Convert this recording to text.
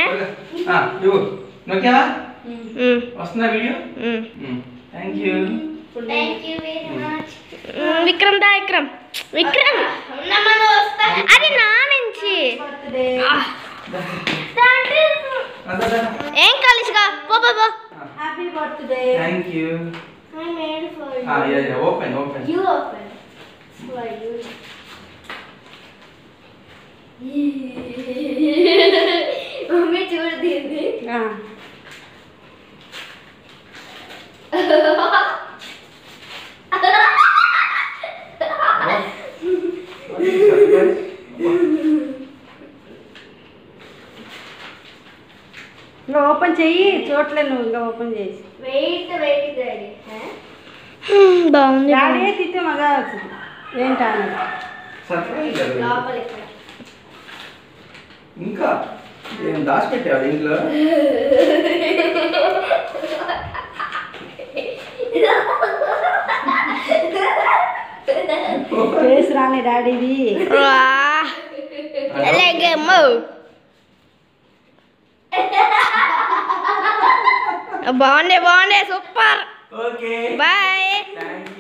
ఆ, ఇవ్వు నొక్కావా ఉమ్, వస్తుందా వీడియో ఉమ్. Thank you thank you very much um, Vikram దా విక్రమ్ విక్రమ్ మనం వస్తా అది నా నుంచి బర్త్డే ఏం కాలేజ్గా పో పో పో happy birthday thank you I made for you open open You open. For you. Mummy చూడు దీన్ని ఇంకా ఓపెన్ చెయ్యి చూడలే నువ్వు ఇంకా ఓపెన్ చేసి వెయిట్ వెయిట్ డాడీ ఉమ్, బాగుంది డాడీ తిట్టే మగా వచ్చింది ఏంటా అన్నది సర్ప్రైజ్ లోపల ఇక్కడ ఇంకా ఏం దాచిపెట్టావు ఇంట్లో ఫేస్ రాని డాడీది వా ఎలాగేమో బాగుంది బాగుంది సూపర్ ఓకే బాయ్ థ్యాంక్